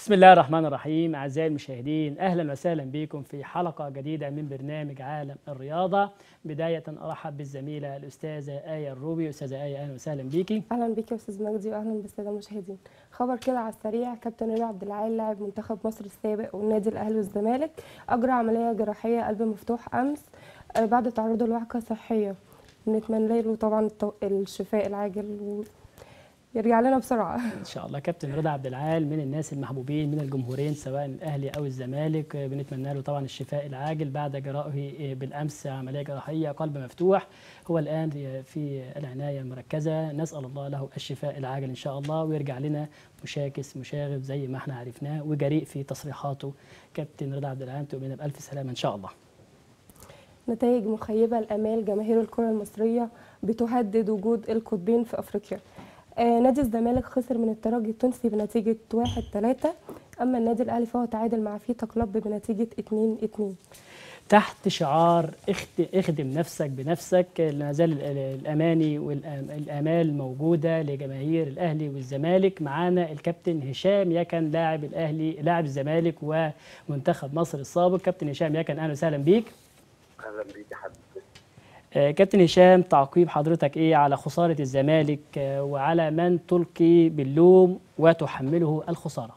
بسم الله الرحمن الرحيم أعزائي المشاهدين أهلا وسهلا بكم في حلقة جديدة من برنامج عالم الرياضة بداية أرحب بالزميلة الأستاذة آية الروبي أستاذة آية أهلا وسهلا بيكي اهلا بيك يا استاذ مجدي واهلا بالساده المشاهدين خبر كده على السريع كابتن رضا عبد العال لاعب منتخب مصر السابق والنادي الاهلي والزمالك اجرى عمليه جراحيه قلب مفتوح امس آه، بعد تعرضه لوعكه صحيه بنتمنى له طبعا التو- الشفاء العاجل ويرجع لنا بسرعه إن شاء الله كابتن رضا عبد العال من الناس المحبوبين من الجمهورين سواء الأهلي أو الزمالك آه، بنتمنى له طبعا الشفاء العاجل بعد جرائه آه، بالأمس عملية جراحية قلب مفتوح هو الآن في العناية المركزة نسأل الله له الشفاء العاجل إن شاء الله ويرجع لنا مشاكس مشاغب زي ما احنا عرفناه وجريء في تصريحاته كابتن رضا عبد العال تؤمن بألف سلامة إن شاء الله نتائج مخيبة لآمال جماهير الكرة المصرية بتهدد وجود القطبين في أفريقيا آه نادي الزمالك خسر من الترجي التونسي بنتيجة 1-3 أما النادي الأهلي فهو تعادل مع فيتا كلوب بنتيجة 2-2 تحت شعار اخت- اخدم نفسك بنفسك لا زال ال- ال- الاماني والامال موجوده لجماهير الاهلي والزمالك معانا الكابتن هشام يكن لاعب الاهلي لاعب الزمالك ومنتخب مصر السابق كابتن هشام يكن اهلا وسهلا بيك اهلا بيك يا حبيبي آه، كابتن هشام تعقيب حضرتك ايه على خساره الزمالك آه، وعلى من تلقي باللوم وتحمله الخساره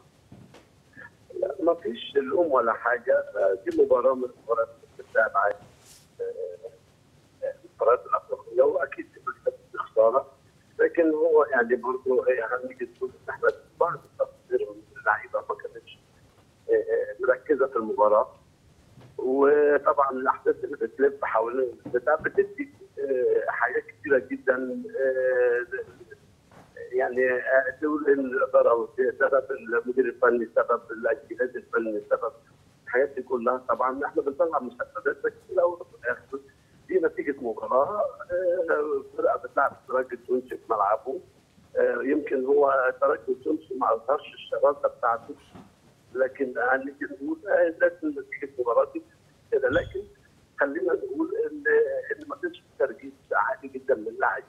لا ما فيش لوم ولا حاجه آه، دي مباراه من المباريات اللي بتلعب عادي آه، آه، المباريات الافريقيه واكيد بتكسب خساره لكن هو يعني برضه يعني نيجي نقول ان احنا بعض التقصير من اللعيبه ما كانتش آه، آه، مركزه في المباراه وطبعا الاحداث اللي بتلف حوالين البتاع بتدي آه، حاجات كتيره جدا آه، يعني آه، تقول ان الاداره سبب المدير الفني سبب الجهاز الفني سبب الحاجات دي كلها طبعا احنا بنطلع مسددات بس في الاول وفي الاخر دي نتيجه مباراه آه، فرقه بتلعب الترجي التونسي في ملعبه آه، يمكن هو الترجي التونسي ما اظهرش الشراسه بتاعته لكن هنيجي نقول آه، لازم نتيجه مباراه دي كده لكن خلينا نقول ان ان ما كانش في تركيز عالي جدا من اللاعبين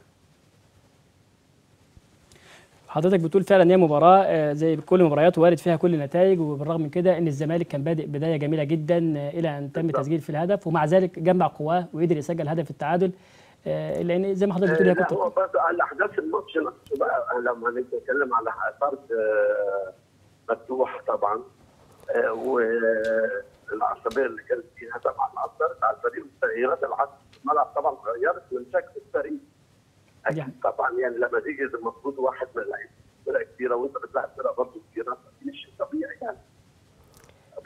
حضرتك بتقول فعلا ان هي مباراه آه، زي كل المباريات وارد فيها كل النتائج وبالرغم من كده ان الزمالك كان بادئ بدايه جميله جدا آه، الى ان تم بالظبط. تسجيل في الهدف ومع ذلك جمع قواه وقدر يسجل هدف التعادل آه، لان زي ما حضرتك بتقول هي لا كنت هو بس على احداث الماتش نفسه بقى لما نيجي نتكلم على طرد آه، مفتوح طبعا آه، والعصبيه اللي كانت فيها طبعا اثرت على الفريق والتغييرات اللي حصلت في الملعب طبعا غيرت من شكل الفريق يعني. اكيد طبعا يعني لما تيجي المفروض واحد من اللعيبه فرقه كبيره وانت بتلعب فرقه برضه كبيره دي مش شيء طبيعي يعني ف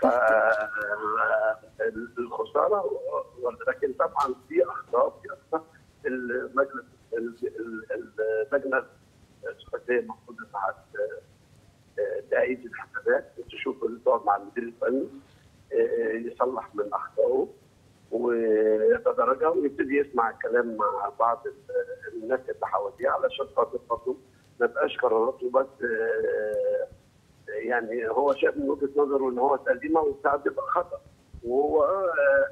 الخساره لكن طبعا في اخطاء في اخطاء المجلس ال- ال- اللجنه السعوديه المفروض انها ت- تعيد الحسابات تشوف اللي تقعد مع المدير الفني آه، يصلح من اخطائه ويتدرجها ويبتدي يسمع الكلام مع بعض ال- الناس اللي حواليه علشان خاطر برضه ما تبقاش قراراته بس آه، يعني هو شايف من وجهه نظره ان هو سليمه وساعات بيبقى خطا وهو آه،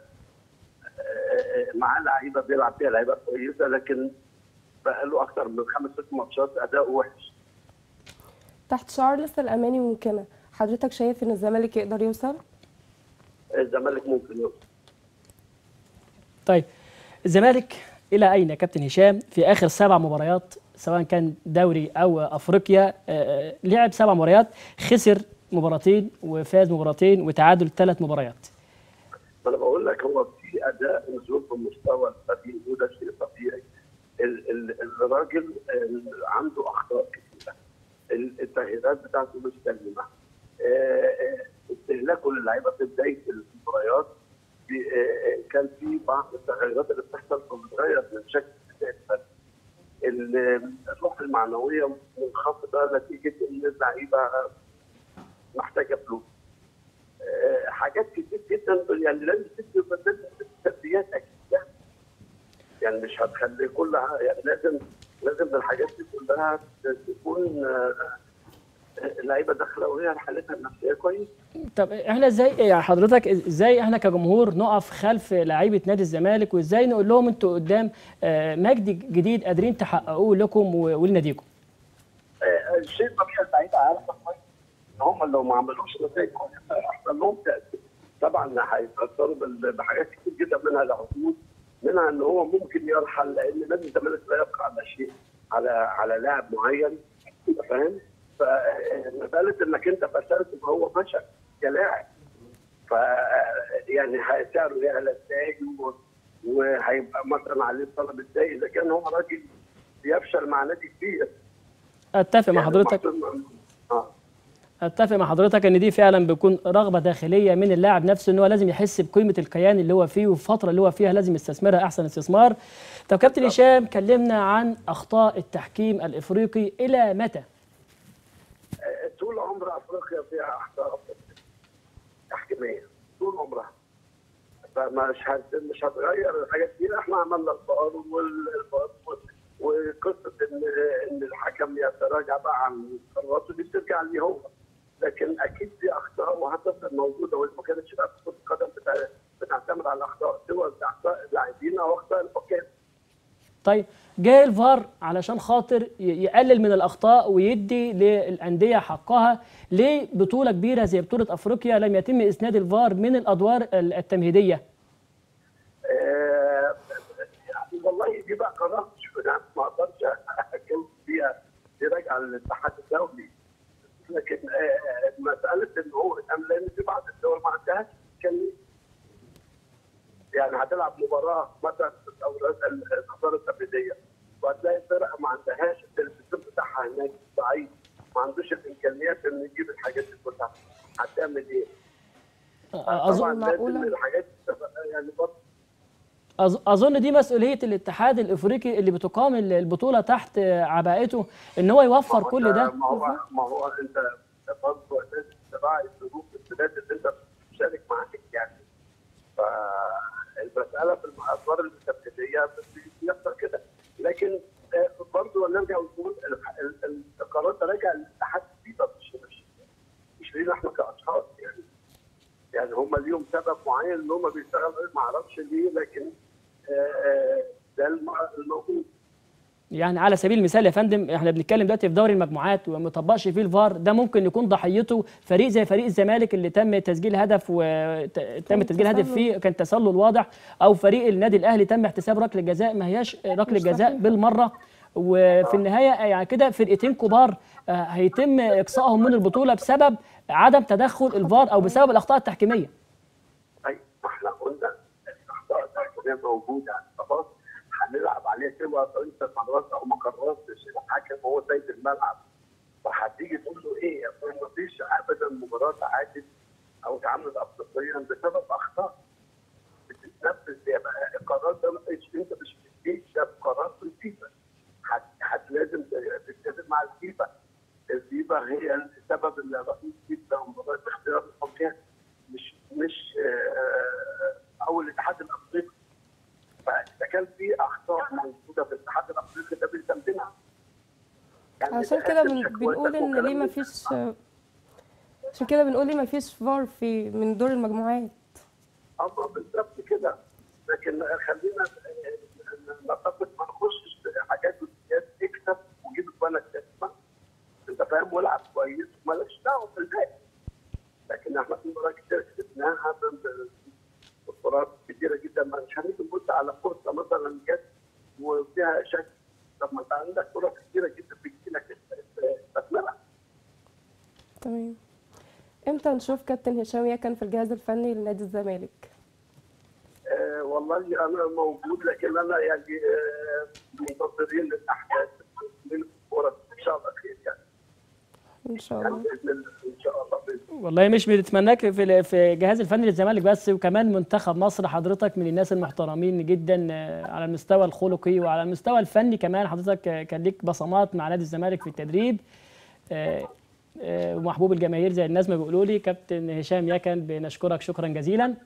آه، معاه لعيبه بيلعب فيها لعيبه كويسه لكن بقى له اكثر من خمس ست ماتشات اداؤه وحش تحت شعار لسه الأماني ممكنة حضرتك شايف إن الزمالك يقدر يوصل؟ الزمالك ممكن يوصل طيب الزمالك الى اين يا كابتن هشام في اخر سبع مباريات سواء كان دوري او افريقيا آه، آه، لعب سبع مباريات خسر مباراتين وفاز مباراتين وتعادل ثلاث مباريات ما انا بقول لك هو في اداء نزول في مستوى الفريق وده شيء طبيعي ال- ال- الراجل آه، عنده اخطاء كثيره ال- التغييرات بتاعته مش سليمه آه، آه، استهلاكه للعيبه في بدايه المباريات في- آه، آه، كان في بعض التغيرات اللي بتحصل فبتغير من شكل أداء الفريق ال- الروح المعنويه منخفضه نتيجه ان اللعيبه محتاجه فلوس آه، حاجات كتير جدا يعني لازم تدي لازم تدي تسديات اكيد يعني. يعني مش هتخلي كلها يعني لازم لازم الحاجات دي كلها تكون آه، آه، اللعيبه داخله وهي حالتها النفسيه كويسه طب احنا ازاي يعني حضرتك ازاي احنا كجمهور نقف خلف لعيبه نادي الزمالك وازاي نقول لهم انتوا قدام آه، مجد جديد قادرين تحققوه لكم و- ولناديكم آه، الشيء طبيعي اللعيبه عارفه كويس ان هم طبعا لو ما عملوش نتائج كويسه احسن لهم تأثير. طبعا هيتاثروا بال- بحاجات كتير جدا منها العقود منها ان هو ممكن يرحل لان نادي الزمالك لا يبقى على شيء على على لاعب معين أنت فاهم؟ فمساله انك انت فشلت فهو فشل كلاعب ف يعني هي- سعره يعلى ازاي و- وهيبقى مثلا عليه طلب ازاي اذا كان هو راجل بيفشل مع نادي كبير اتفق مع يعني حضرتك محسوب- اه اتفق مع حضرتك ان دي فعلا بيكون رغبه داخليه من اللاعب نفسه ان هو لازم يحس بقيمه الكيان اللي هو فيه والفتره اللي هو فيها لازم يستثمرها احسن استثمار. طب كابتن هشام كلمنا عن اخطاء التحكيم الافريقي الى متى؟ طول عمر افريقيا فيها اخطاء تحكيميه طول عمرها فمش هت... مش هتغير الحاجات دي احنا عملنا الفار والفار وقصه ان ان الحكم يتراجع بقى عن قراراته دي بترجع ليه هو لكن اكيد في اخطاء وهتفضل موجوده واذا ما كانتش بقى في كره القدم بتاع- بتعتمد على اخطاء سواء اخطاء اللاعبين او اخطاء الحكام طيب جاي الفار علشان خاطر ي- يقلل من الاخطاء ويدي للانديه حقها ليه بطوله كبيره زي بطوله افريقيا لم يتم اسناد الفار من الادوار ال- التمهيديه؟ آه، يعني والله دي بقى قرارات مش أنا ما اقدرش اتكلم فيها دي راجعه للاتحاد الدولي لكن آه، مساله ان هو أم- لان في بعض الدول ما عندهاش كان يعني هتلعب مباراه مثلا في الدورات الادوار التمهيديه وهتلاقي فرقه ما عندهاش السيستم بتاعها هناك ضعيف ما عندوش الامكانيات انه يجيب الحاجات دي كلها هتعمل ايه؟ أظن طبعا لازم معقولة؟ الحاجات دي تبقى يعني برضه أظ- اظن دي مسؤوليه الاتحاد الافريقي اللي بتقام ال- البطوله تحت عباءته ان هو يوفر ما هو كل أنت- ده ما هو ما هو انت أنت برضه لازم تراعي ظروف البلاد اللي انت بتشارك معاك يعني فالمساله في الادوار التبديليه بيحصل كده لكن آه، برضه نرجع ونقول ال- ال- ال- القرار ده راجع للاتحاد الفيفا مش مش مش لينا احنا كاشخاص يعني يعني هم ليهم سبب معين ان هم بيشتغلوا ما اعرفش ليه لكن آه، آه، ده الم- الموجود يعني على سبيل المثال يا فندم احنا بنتكلم دلوقتي في دوري المجموعات وما طبقش فيه الفار ده ممكن يكون ضحيته فريق زي فريق الزمالك اللي تم تسجيل هدف وتم تسجيل هدف تسلل. فيه كان تسلل واضح او فريق النادي الاهلي تم احتساب ركله جزاء ما هياش ركله مش جزاء صحيح. بالمره وفي النهايه يعني كده فرقتين كبار آه، هيتم اقصائهم من البطوله بسبب عدم تدخل الفار او بسبب الاخطاء التحكيميه اي ما احنا قلنا الاخطاء التحكيميه موجوده خلاص هنلعب عليها سواء انت قررت او ما قررتش الحكم هو سيد الملعب فهتيجي تقول له ايه يا أخوان ما فيش ابدا مباراه تعادل او اتعملت افريقيا بسبب اخطاء بتتنفذ يبقى القرار ده ما فيش انت مش بتديك ده قرار في الفيفا هت هت لازم تتفق مع الفيفا الفيفا هي السبب اللي رئيس فيفا ومباراه اختيار الحكام مش مش آه، او الاتحاد الافريقي فاذا كان في اخطاء موجوده في الاتحاد الافريقي ده بنسميها يعني عشان ده كده آخر بن- شكوتك بنقول ان وكلام ليه ما من فيش ده. عشان كده بنقول ليه ما فيش فار في من دور المجموعات اما بالظبط كده لكن خلينا آه، نتفق ما نخشش في حاجات وسياسات اكسب وجيب بالك تسمع انت فاهم والعب كويس ومالكش دعوه بالباقي لكن احنا في مباراه كتير كسبناها ب- ب- بقرارات كتيره جدا مش هنيجي نبص على فرصه مثلا جت وفيها شك طب ما انت عندك فرص كتيره جدا بتجيلك استثمرها تمام امتى نشوف كابتن هشام يكن في الجهاز الفني لنادي الزمالك آه والله انا موجود لكن انا يعني آه منتظرين الاحداث من الكوره ان شاء الله خير يعني ان شاء يعني الله باذن الله ان شاء الله باذن الله والله مش بنتمناك في ال- في الجهاز الفني للزمالك بس وكمان منتخب مصر حضرتك من الناس المحترمين جدا آه، على المستوى الخلقي وعلى المستوى الفني كمان حضرتك آه، كان ليك بصمات مع نادي الزمالك في التدريب آه، آه، ومحبوب الجماهير زي الناس ما بيقولوا لي كابتن هشام يكن بنشكرك شكرا جزيلا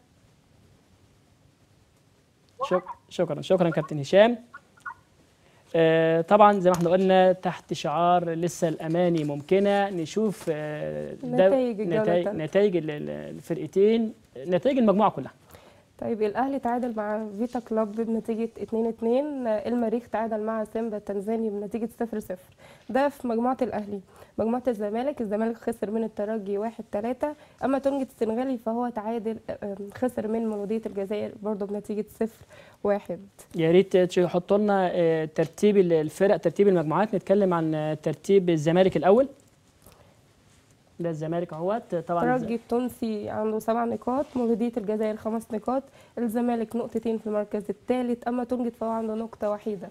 شك شكرا شكرا كابتن هشام آه، طبعا زي ما احنا قلنا تحت شعار لسه الاماني ممكنه نشوف آه، ده- نتائج الجولة نتائج التالتة. نتائج ال- ال- الفرقتين نتائج المجموعه كلها طيب الاهلي تعادل مع فيتا كلوب بنتيجه 2-2 المريخ تعادل مع سيمبا التنزاني بنتيجه 0-0 ده في مجموعه الاهلي مجموعه الزمالك الزمالك خسر من الترجي 1-3 اما تونجة السنغالي فهو تعادل آه، خسر من مولوديه الجزائر برضه بنتيجه 0-1 يا ريت تحطوا لنا آه، ترتيب الفرق ترتيب المجموعات نتكلم عن آه، ترتيب الزمالك الاول ده الزمالك اهوت طبعا الترجي التونسي عنده سبع نقاط مولودية الجزائر خمس نقاط الزمالك نقطتين في المركز الثالث أما تونجت فهو عنده نقطة وحيدة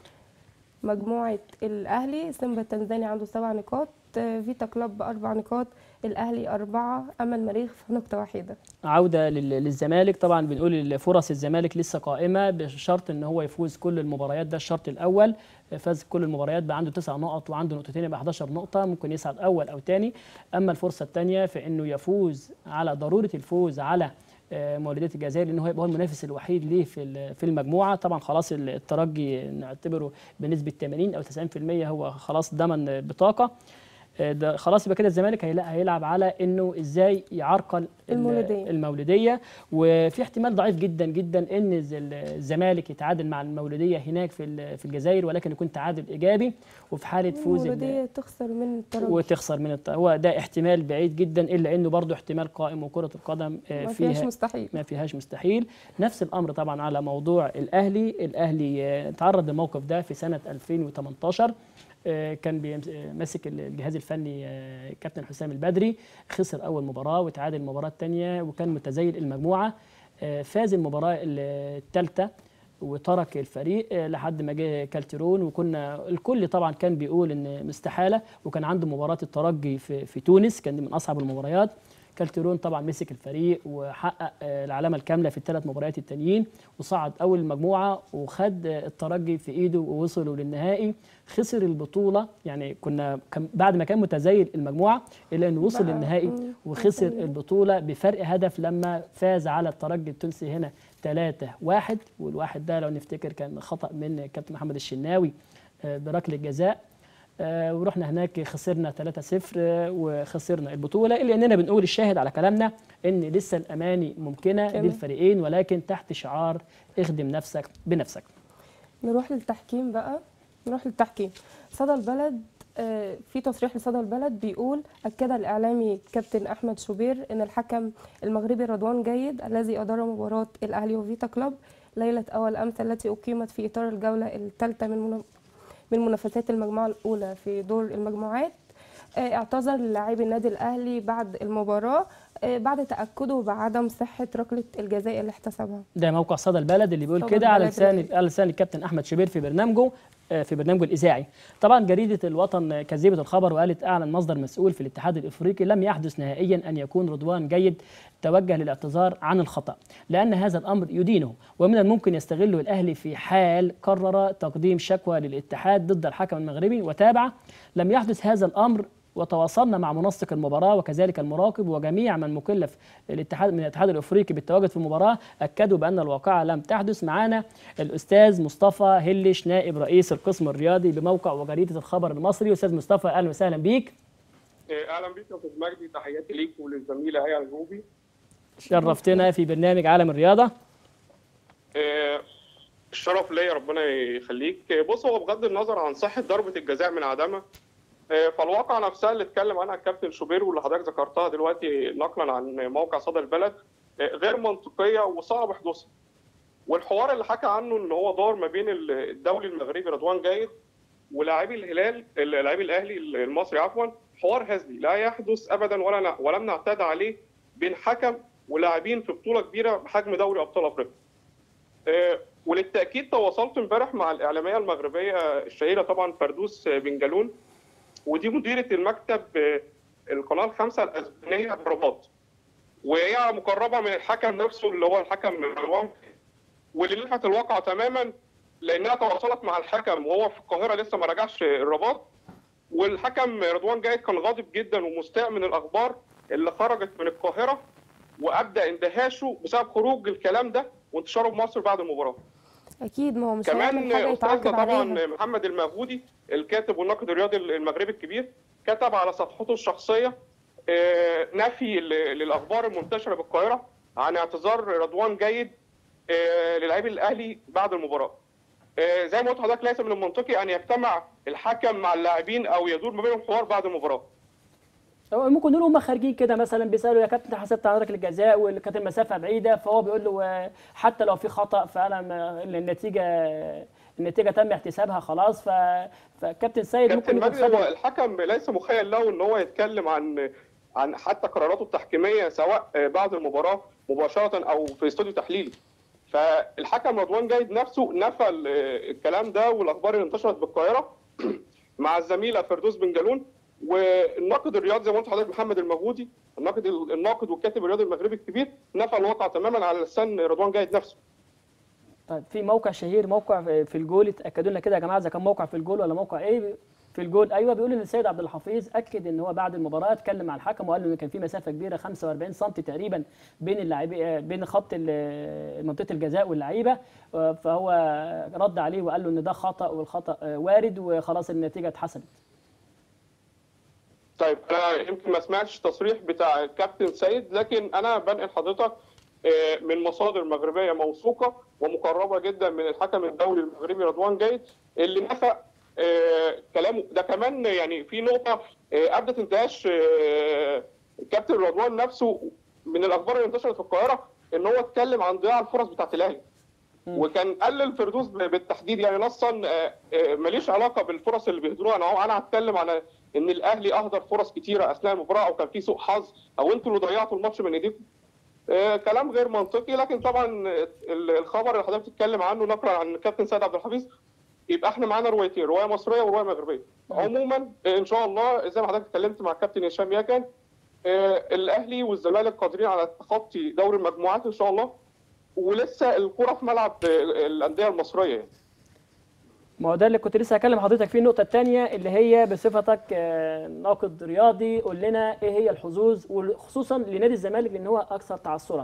مجموعة الأهلي سيمبا التنزاني عنده سبع نقاط آه، فيتا كلوب أربع نقاط الأهلي أربعة أما المريخ في نقطة وحيدة عودة لل- للزمالك طبعا بنقول فرص الزمالك لسه قائمة بشرط ان هو يفوز كل المباريات ده الشرط الاول فاز كل المباريات بقى عنده تسع نقط وعنده نقطتين يبقى 11 نقطة ممكن يصعد اول او تاني اما الفرصة الثانية فانه يفوز على ضرورة الفوز على آه، مولودية الجزائر لانه هيبقى هو المنافس الوحيد ليه في ال- في المجموعة طبعا خلاص ال- الترجي نعتبره بنسبة 80 او 90% هو خلاص ضمن البطاقة آه، ده خلاص يبقى كده الزمالك هيلا- هيلعب على انه ازاي يعرقل ال- المولودية. المولوديه وفي احتمال ضعيف جدا جدا ان الز- الزمالك يتعادل مع المولوديه هناك في ال- في الجزائر ولكن يكون تعادل ايجابي وفي حاله فوز ال- المولودية تخسر من الترجي وتخسر من الط... هو ده احتمال بعيد جدا الا انه برضه احتمال قائم وكره القدم آه، ما فيهاش فيها مستحيل ما فيهاش مستحيل نفس الامر طبعا على موضوع الاهلي الاهلي آه، تعرض للموقف ده في سنه 2018 آه، كان بيمس- آه، ماسك الجهاز الفني آه، كابتن حسام البدري خسر اول مباراه وتعادل المباراه الثانيه وكان متزايد المجموعه آه، فاز المباراه الثالثه وترك الفريق آه، لحد ما جه كالترون وكنا الكل طبعا كان بيقول ان استحاله وكان عنده مباراه الترجي في في تونس كان دي من اصعب المباريات كالترون طبعا مسك الفريق وحقق آه، العلامه الكامله في الثلاث مباريات التانيين وصعد اول المجموعه وخد آه، الترجي في ايده ووصلوا للنهائي خسر البطوله يعني كنا كان بعد ما كان متزايد المجموعه الا انه وصل بقى- للنهائي مم. وخسر وصل. البطوله بفرق هدف لما فاز على الترجي التونسي هنا 3 1 والواحد ده لو نفتكر كان خطا من كابتن محمد الشناوي آه، بركله جزاء آه، ورحنا هناك خسرنا 3-0 آه، وخسرنا البطوله الا اننا بنقول الشاهد على كلامنا ان لسه الاماني ممكنه كده. للفريقين ولكن تحت شعار اخدم نفسك بنفسك نروح للتحكيم بقى نروح للتحكيم صدى البلد آه، في تصريح لصدى البلد بيقول أكد الإعلامي كابتن أحمد شوبير أن الحكم المغربي رضوان جيد الذي أدار مباراة الأهلي وفيتا كلوب ليلة أول أمس التي أقيمت في إطار الجولة الثالثة من من- من منافسات المجموعة الأولى في دور المجموعات آه، اعتذر لاعبي النادي الأهلي بعد المباراة آه، بعد تأكده بعدم صحة ركلة الجزاء اللي احتسبها ده موقع صدى البلد اللي بيقول صدى كده على البلد لسان الإذاعي. على لسان الكابتن احمد شبير في برنامجه آه، في برنامجه الاذاعي طبعا جريده الوطن كذبت الخبر وقالت اعلن مصدر مسؤول في الاتحاد الافريقي لم يحدث نهائيا ان يكون رضوان جيد توجه للاعتذار عن الخطا لان هذا الامر يدينه ومن الممكن يستغله الاهلي في حال قرر تقديم شكوى للاتحاد ضد الحكم المغربي وتابع لم يحدث هذا الامر وتواصلنا مع منسق المباراه وكذلك المراقب وجميع من مكلف الاتحاد من الاتحاد الافريقي بالتواجد في المباراه اكدوا بان الواقعه لم تحدث معانا الاستاذ مصطفى هلش نائب رئيس القسم الرياضي بموقع وجريده الخبر المصري استاذ مصطفى اهلا وسهلا بيك اهلا بك يا استاذ مجدي تحياتي ليك وللزميله هيا الجوبي شرفتنا في برنامج عالم الرياضه آه، الشرف ليا ربنا يخليك آه، بص هو بغض النظر عن صحه ضربه الجزاء من عدمها آه، فالواقع نفسها اللي اتكلم عنها الكابتن شوبير واللي حضرتك ذكرتها دلوقتي نقلا عن موقع صدى البلد آه، غير منطقيه وصعب حدوثها والحوار اللي حكى عنه ان هو دار ما بين الدولي المغربي رضوان جيد ولاعبي الهلال لاعبي الاهلي المصري عفوا حوار هزلي لا يحدث ابدا ولا ولم نعتاد عليه بين حكم ولاعبين في بطوله كبيره بحجم دوري ابطال افريقيا. آه، وللتاكيد تواصلت امبارح مع الاعلاميه المغربيه الشهيره طبعا فردوس بن جالون ودي مديره المكتب آه، القناه الخامسه الاسبانيه بالرباط. وهي مقربه من الحكم نفسه اللي هو الحكم مروان واللي لفت الواقع تماما لانها تواصلت مع الحكم وهو في القاهره لسه ما رجعش الرباط والحكم رضوان جايد كان غاضب جدا ومستاء من الاخبار اللي خرجت من القاهره وابدا اندهاشه بسبب خروج الكلام ده وانتشاره بمصر بعد المباراه. أكيد ما هو مش كمان هيعمل حاجة استاذنا يتعاقب طبعا عليها محمد المهودي الكاتب والناقد الرياضي المغربي الكبير كتب على صفحته الشخصيه آه، نفي ل- للاخبار المنتشره بالقاهره عن اعتذار رضوان جيد آه، للاعبي الاهلي بعد المباراه آه، زي ما قلت لحضرتك ليس من المنطقي ان يجتمع الحكم مع اللاعبين او يدور ما بينهم حوار بعد المباراه هو ممكن نقول هم خارجين كده مثلا بيسالوا يا كابتن حسبت حضرتك الجزاء واللي كانت المسافه بعيده فهو بيقول له آه، حتى لو في خطا فانا ما- النتيجه النتيجه تم احتسابها خلاص ف... فكابتن سيد ممكن كابتن يكون مجدي هو خد الحكم ليس مخيل له ان هو يتكلم عن عن حتى قراراته التحكيميه سواء بعد المباراه مباشره او في استوديو تحليلي فالحكم رضوان جيد نفسه نفى ال- الكلام ده والاخبار اللي انتشرت بالقاهره مع الزميله فردوس بن جالون والناقد الرياضي زي ما قلت لحضرتك محمد الموجودي الناقد الناقد والكاتب الرياضي المغربي الكبير نفى الواقع تماما على لسان رضوان جيد نفسه طيب في موقع شهير موقع في الجول اتاكدوا لنا كده يا جماعه اذا كان موقع في الجول ولا موقع ايه في الجول ايوه بيقول ان السيد عبد الحفيظ اكد ان هو بعد المباراه اتكلم مع الحكم وقال له ان كان في مسافه كبيره 45 سم تقريبا بين اللاعبين بين خط ال- منطقه الجزاء واللعيبه آه، فهو رد عليه وقال له ان ده خطا والخطا آه، وارد وخلاص النتيجه اتحسبت طيب انا يمكن ما سمعتش التصريح بتاع الكابتن سيد لكن انا بنقل حضرتك آه، من مصادر مغربيه موثوقه ومقربه جدا من الحكم الدولي المغربي رضوان جيد اللي نفى آه، كلامه ده كمان يعني في نقطه آه، ابدت انتهاش آه، الكابتن رضوان نفسه من الاخبار اللي انتشرت في القاهره ان هو اتكلم عن ضياع الفرص بتاعت الاهلي وكان قال الفردوس بالتحديد يعني نصا آه، آه، ماليش علاقه بالفرص اللي بيهدروها انا هو انا هتكلم عن ان الاهلي اهدر فرص كتيره اثناء المباراه او كان في سوء حظ او انتوا اللي ضيعتوا الماتش من ايديكم آه، كلام غير منطقي لكن طبعا ال- الخبر اللي حضرتك بتتكلم عنه نقلا عن كابتن سيد عبد الحفيظ يبقى احنا معانا روايتين روايه مصريه وروايه مغربيه عموما آه، ان شاء الله زي ما حضرتك اتكلمت مع الكابتن هشام ياكن آه، الاهلي والزمالك قادرين على تخطي دوري المجموعات ان شاء الله ولسه الكره في ملعب آه، الانديه المصريه يعني. ما هو ده اللي كنت لسه هكلم حضرتك فيه النقطة الثانية اللي هي بصفتك آه، ناقد رياضي قول لنا ايه هي الحظوظ وخصوصا لنادي الزمالك لان هو اكثر تعثرا.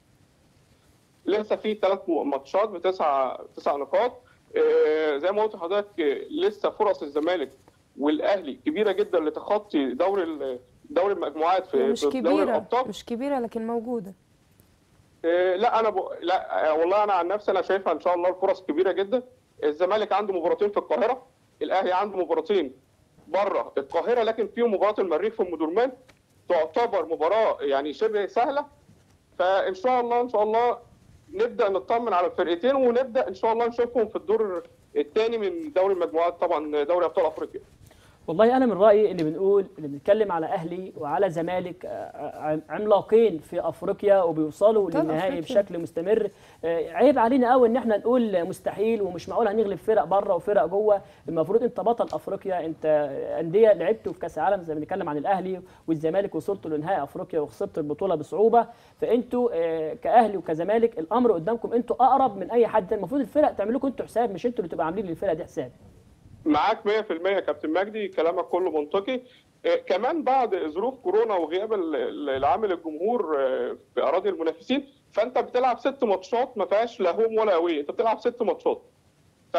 لسه في ثلاث ماتشات بتسع تسع نقاط آه، زي ما قلت لحضرتك آه، لسه فرص الزمالك والاهلي كبيره جدا لتخطي دوري ال- دوري المجموعات في مش في دوري كبيرة الابطال مش كبيرة لكن موجودة آه، لا انا ب... لا آه، والله انا عن نفسي انا شايفها ان شاء الله الفرص كبيره جدا الزمالك عنده مباراتين في القاهره الاهلي عنده مباراتين بره القاهره لكن فيهم مباراه المريخ في ام درمان تعتبر مباراه يعني شبه سهله فان شاء الله ان شاء الله نبدا نطمن على الفرقتين ونبدا ان شاء الله نشوفهم في الدور الثاني من دوري المجموعات طبعا دوري ابطال افريقيا والله انا من رايي اللي بنقول اللي بنتكلم على اهلي وعلى زمالك آه، عم- عملاقين في افريقيا وبيوصلوا طبعا للنهائي أفريقيا. بشكل مستمر آه، عيب علينا قوي ان احنا نقول مستحيل ومش معقول هنغلب فرق بره وفرق جوه المفروض انت بطل افريقيا انت انديه لعبتوا في كاس العالم زي ما بنتكلم عن الاهلي والزمالك وصلتوا لنهائي افريقيا وخسرتوا البطوله بصعوبه فانتوا آه، كاهلي وكزمالك الامر قدامكم انتوا اقرب من اي حد تاني. المفروض الفرق تعمل لكم انتوا حساب مش انتوا اللي تبقى عاملين للفرق دي حساب معاك 100% يا كابتن مجدي كلامك كله منطقي آه، كمان بعد ظروف كورونا وغياب ال- ال- العامل الجمهور آه، في اراضي المنافسين فانت بتلعب ست ماتشات ما فيهاش لا هوم ولا اوي انت بتلعب ست ماتشات ف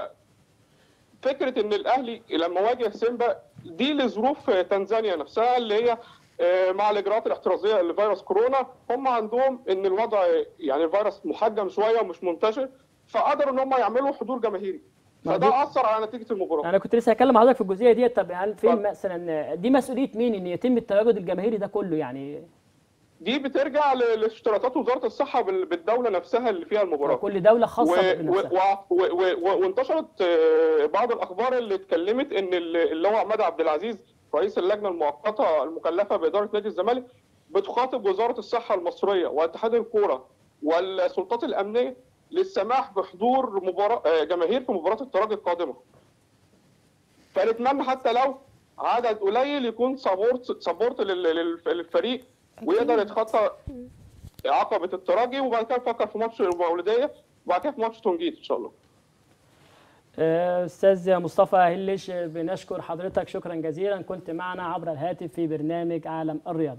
فكره ان الاهلي لما واجه سيمبا دي لظروف آه، تنزانيا نفسها اللي هي آه، مع الاجراءات الاحترازيه لفيروس كورونا هم عندهم ان الوضع يعني الفيروس محجم شويه ومش منتشر فقدروا ان هم يعملوا حضور جماهيري ما فده دي- اثر على نتيجه المباراه انا كنت لسه هكلم حضرتك في الجزئيه دي طب هل فين اتفضل. مثلا دي مسؤوليه مين ان يتم التواجد الجماهيري ده كله يعني دي بترجع ل- لاشتراطات وزاره الصحه بال- بالدوله نفسها اللي فيها المباراه كل دوله و... خاصه و... بنفسها و... و... و... وانتشرت آه، بعض الاخبار اللي اتكلمت ان ال- اللي هو عماد عبد العزيز رئيس اللجنه المؤقته المكلفه باداره نادي الزمالك بتخاطب وزاره الصحه المصريه واتحاد الكوره والسلطات الامنيه للسماح بحضور مباراه آه، جماهير في مباراه الترجي القادمه. فنتمنى حتى لو عدد قليل يكون سبورت سبورت لل- لل- للفريق ويقدر يتخطى عقبه الترجي وبعد كده نفكر في ماتش المولوديه وبعد كده في ماتش تونجيت ان شاء الله. آه، استاذ مصطفى هلش آه، بنشكر حضرتك شكرا جزيلا كنت معنا عبر الهاتف في برنامج عالم الرياضه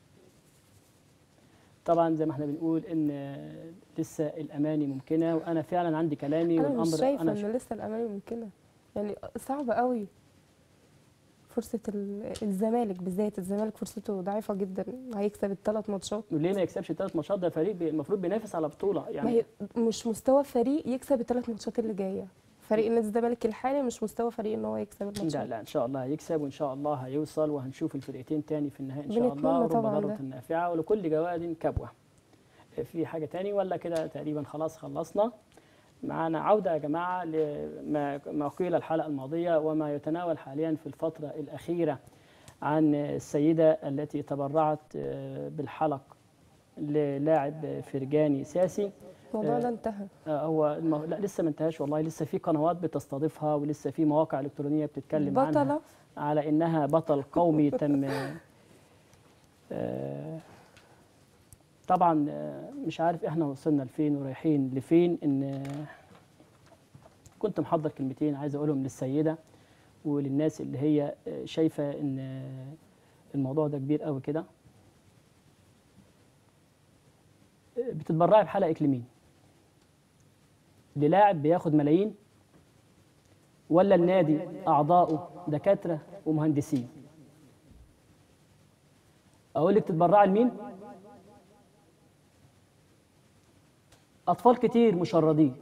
طبعا زي ما احنا بنقول ان آه، لسه الاماني ممكنه وانا فعلا عندي كلامي انا والامر مش شايفه انا ان لسه الاماني ممكنه يعني صعب قوي فرصه ال- الزمالك بالذات الزمالك فرصته ضعيفه جدا هيكسب الثلاث ماتشات وليه ما يكسبش الثلاث ماتشات ده فريق بي- المفروض بينافس على بطوله ما يعني هي مش مستوى فريق يكسب الثلاث ماتشات اللي جايه فريق نادي الزمالك الحالي مش مستوى فريق ان هو يكسب لا الماتشات لا ان شاء الله هيكسب وان شاء الله هيوصل وهنشوف الفرقتين تاني في النهائي ان شاء بنتمنى الله رب طبعاً ضارة ده. نافعه ولكل جواد كبوه في حاجه تاني ولا كده تقريبا خلاص خلصنا معانا عودة يا جماعة لما ما قيل الحلقة الماضية وما يتناول حاليا في الفترة الأخيرة عن السيدة التي تبرعت آه، بالحلق للاعب فرجاني ساسي الموضوع آه، ده انتهى آه، هو المو... لا لسه ما انتهاش والله لسه في قنوات بتستضيفها ولسه في مواقع إلكترونية بتتكلم عنها بطله على انها بطل قومي تم آه، طبعا آه، مش عارف احنا وصلنا لفين ورايحين لفين ان آه، كنت محضر كلمتين عايز اقولهم للسيده وللناس اللي هي آه، شايفه ان آه، الموضوع ده كبير قوي كده آه، بتتبرعي بحلقه لمين؟ للاعب بياخد ملايين ولا النادي اعضائه دكاتره ومهندسين اقول لك تتبرعي لمين اطفال كتير مشردين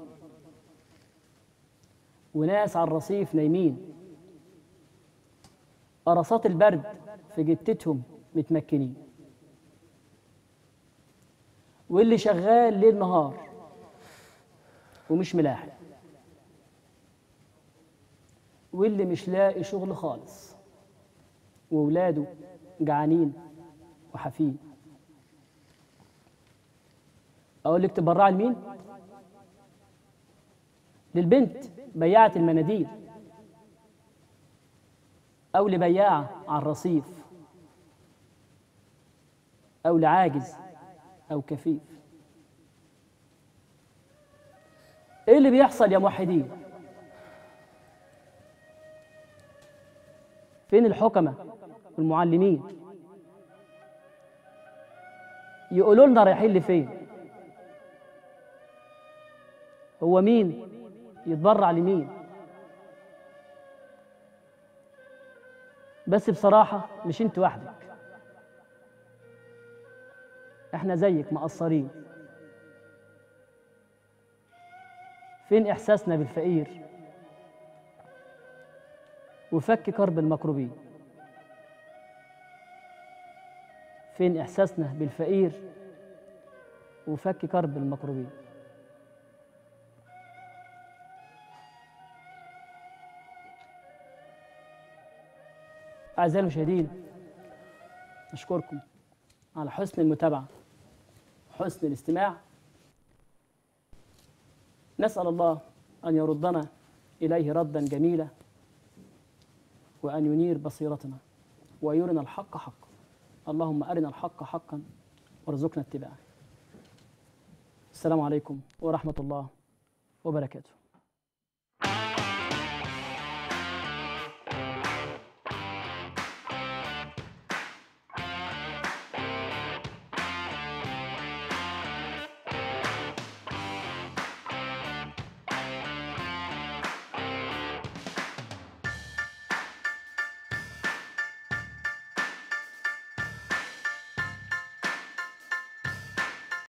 وناس على الرصيف نايمين قرصات البرد في جتتهم متمكنين واللي شغال ليل نهار ومش ملاحق واللي مش لاقي شغل خالص وولاده جعانين وحافين اقول لك تبرع لمين للبنت بياعة المناديل او لبياعة على الرصيف او لعاجز او كفيف ايه اللي بيحصل يا موحدين فين الحكمة والمعلمين يقولوا لنا رايحين لفين هو مين يتبرع لمين بس بصراحة مش انت وحدك احنا زيك مقصرين فين احساسنا بالفقير وفك كرب المكروبين فين احساسنا بالفقير وفك كرب المكروبين أعزائي المشاهدين أشكركم على حسن المتابعة وحسن الاستماع نسأل الله أن يردنا إليه ردا جميلا وأن ينير بصيرتنا ويرنا الحق حقا اللهم أرنا الحق حقا وارزقنا اتباعه السلام عليكم ورحمة الله وبركاته